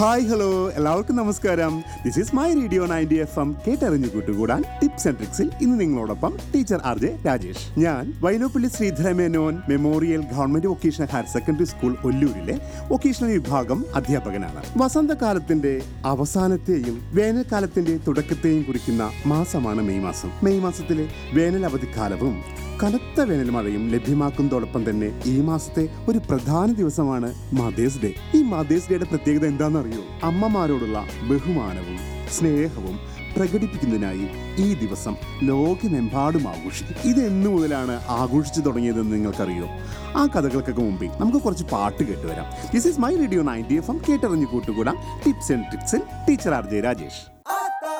hi hello എല്ലാവർക്കും നമസ്കാരം this is my radio ninety F M കേട്ടറിഞ്ഞു കൂട്ടുകൂടാൻ ടിപ്സ് ആൻഡ് ട്രിക്സിൽ ഇന്ന് നിങ്ങളോടൊപ്പം ടീച്ചർ ആർ ജെ രാജേഷ് ഞാൻ Vyloppilly Sreedhara Menon memorial government vocational higher secondary school ഒല്ലൂരിലെ വൊക്കേഷണൽ വിഭാഗം അധ്യാപകനാണ് വസന്തകാലത്തിന്റെ അവസാനത്തെയും വേനൽക്കാലത്തിന്റെ തുടക്കത്തെയും കുറിക്കുന്ന മാസമാണ് മെയ് മാസം മെയ് മാസത്തിലെ വേനൽ അവധിക്കാലവും കനത്ത വേനൽ മഴയും ലഭ്യമാക്കുന്നതോടൊപ്പം തന്നെ ഈ മാസത്തെ ഒരു പ്രധാന ദിവസമാണ് മദേഴ്സ് ഡേ ഈ മദേഴ്സ് ഡേയുടെ പ്രത്യേകത എന്താണെന്നറിയോ അമ്മമാരോടുള്ള ബഹുമാനവും സ്നേഹവും പ്രകടിപ്പിക്കുന്നതിനായി ഈ ദിവസം ലോകമെമ്പാടും ആഘോഷിക്കും ഇത് എന്നു മുതലാണ് ആഘോഷിച്ചു തുടങ്ങിയതെന്ന് നിങ്ങൾക്കറിയോ ആ കഥകൾക്കൊക്കെ മുമ്പിൽ നമുക്ക് കുറച്ച് പാട്ട് കേട്ടുവരാം this is my radio ninety F M കേട്ടറിഞ്ഞു കൂട്ടുകൂടാം ടിപ്സ് ആൻഡ് ട്രിക്സിൽ ടീച്ചർ ആർ ജെ രാജേഷ്